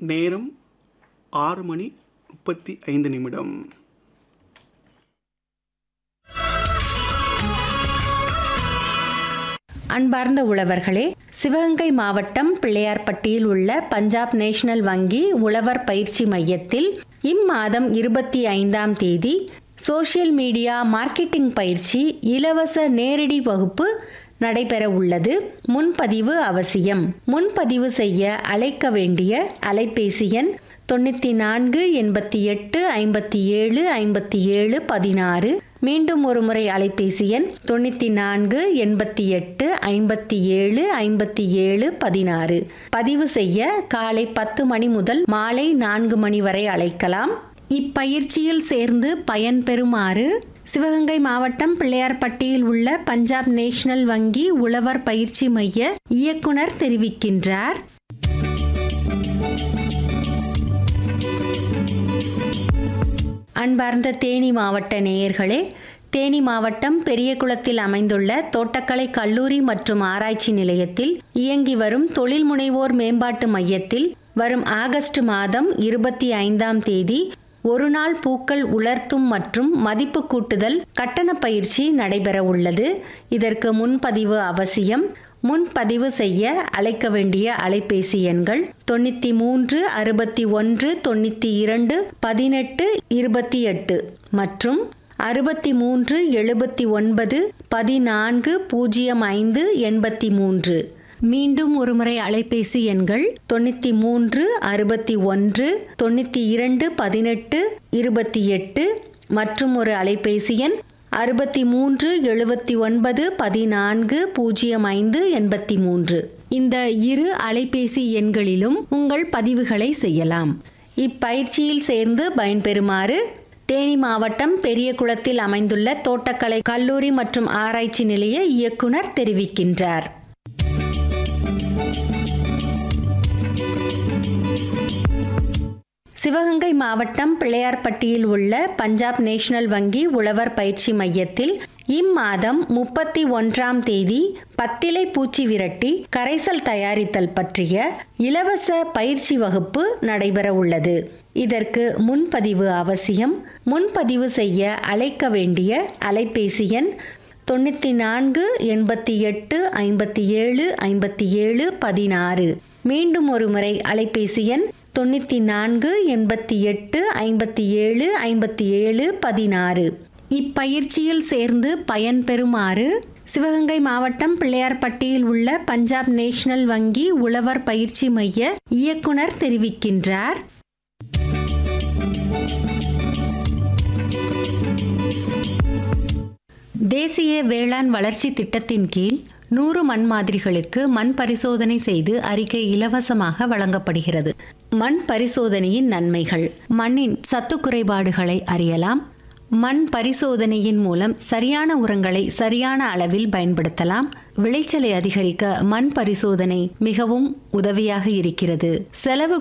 நேரம் ஆறு மணி முப்பத்தி ஐந்து நிமிடம் அன்பார்ந்த உழவர்களே சிவகங்கை மாவட்டம் பிள்ளையார்பட்டியில் உள்ள பஞ்சாப் நேஷனல் வங்கி உழவர் பயிற்சி மையத்தில் இம்மாதம் இருபத்தி ஐந்தாம் தேதி சோஷியல் மீடியா மார்க்கெட்டிங் பயிற்சி இலவச நேரடி வகுப்பு நடைபெற உள்ளது முன்பதிவு அவசியம் முன்பதிவு செய்ய அழைக்க வேண்டிய அலைபேசி எண் தொண்ணூற்றி நான்கு எண்பத்தி எட்டு ஐம்பத்தி ஏழு ஐம்பத்தி ஏழு பதினாறு மீண்டும் ஒரு முறை அலைபேசி எண் தொண்ணூற்றி நான்கு எண்பத்தி எட்டு ஐம்பத்தி ஏழு ஐம்பத்தி ஏழு பதினாறு பதிவு செய்ய காலை பத்து மணி முதல் மாலை நான்கு மணி வரை அழைக்கலாம் இப்பயிற்சியில் சேர்ந்து பயன்பெறுமாறு சிவகங்கை மாவட்டம் பிள்ளையார்பட்டியில் உள்ள பஞ்சாப் நேஷனல் வங்கி உழவர் பயிற்சி மைய இயக்குனர் தெரிவிக்கின்றார் அன்பார்ந்த தேனி மாவட்ட நேயர்களே தேனி மாவட்டம் பெரியகுளத்தில் அமைந்துள்ள தோட்டக்கலை கல்லூரி மற்றும் ஆராய்ச்சி நிலையத்தில் இயங்கி வரும் தொழில் முனைவோர் மேம்பாட்டு மையத்தில் வரும் ஆகஸ்ட் மாதம் இருபத்தி ஐந்தாம் தேதி ஒரு நாள் பூக்கள் உலர்த்தும் மற்றும் மதிப்பு கூட்டுதல் கட்டண பயிற்சி நடைபெற உள்ளது இதற்கு முன்பதிவு அவசியம் முன்பதிவு செய்ய அழைக்க வேண்டிய அலைபேசி எண்கள் தொண்ணூற்றி மூன்று அறுபத்தி ஒன்று தொண்ணூற்றி இரண்டு பதினெட்டு இருபத்தி எட்டு மற்றும் அறுபத்தி மூன்று எழுபத்தி ஒன்பது பதினான்கு பூஜ்ஜியம் ஐந்து எண்பத்தி மூன்று மீண்டும் ஒருமுறை அலைபேசி எண்கள் தொண்ணூற்றி மூன்று அறுபத்தி ஒன்று தொண்ணூற்றி இரண்டு பதினெட்டு இருபத்தி எட்டு மற்றும் ஒரு அலைபேசி எண் அறுபத்தி மூன்று எழுபத்தி ஒன்பது பதினான்கு பூஜ்ஜியம் ஐந்து எண்பத்தி மூன்று இந்த இரு அலைபேசி எண்களிலும் உங்கள் பதிவுகளை செய்யலாம் இப்பயிற்சியில் சேர்ந்து பயன்பெறுமாறு தேனி மாவட்டம் பெரியகுளத்தில் அமைந்துள்ள தோட்டக்கலை கல்லூரி மற்றும் ஆராய்ச்சி நிலைய இயக்குனர் தெரிவிக்கின்றார் சிவகங்கை மாவட்டம் பிள்ளையார்பட்டியில் உள்ள பஞ்சாப் நேஷனல் வங்கி உழவர் பயிற்சி மையத்தில் இம்மாதம் முப்பத்தி ஒன்றாம் தேதி பத்திலை பூச்சி விரட்டி கரைசல் தயாரித்தல் பற்றிய இலவச பயிற்சி வகுப்பு நடைபெற உள்ளது இதற்கு முன்பதிவு அவசியம் முன்பதிவு செய்ய அழைக்க வேண்டிய அலைபேசி எண் தொண்ணூற்றி நான்கு எண்பத்தி எட்டு ஐம்பத்தி ஏழு ஐம்பத்தி ஏழு பதினாறு மீண்டும் ஒரு முறை அலைபேசி எண் தொண்ணூற்றி நான்கு எண்பத்தி எட்டு ஐம்பத்தி ஏழு ஐம்பத்தி ஏழு பதினாறு இப்பயிற்சியில் சேர்ந்து பயன்பெறுமாறு சிவகங்கை மாவட்டம் பிள்ளையார்பட்டியில் உள்ள பஞ்சாப் நேஷனல் வங்கி உழவர் பயிற்சி மைய இயக்குனர் தெரிவிக்கின்றார் தேசிய வேளாண் வளர்ச்சி திட்டத்தின் கீழ் நூறு மண் மாதிரிகளுக்கு மண் பரிசோதனை செய்து அறிக்கை இலவசமாக வழங்கப்படுகிறது மண் பரிசோதனையின் நன்மைகள் மண்ணின் சத்து குறைபாடுகளை அறியலாம் மண் பரிசோதனையின் மூலம் சரியான உரங்களை சரியான அளவில் பயன்படுத்தலாம் விளைச்சலை அதிகரிக்க மண் பரிசோதனை மிகவும் உதவியாக இருக்கிறது செலவு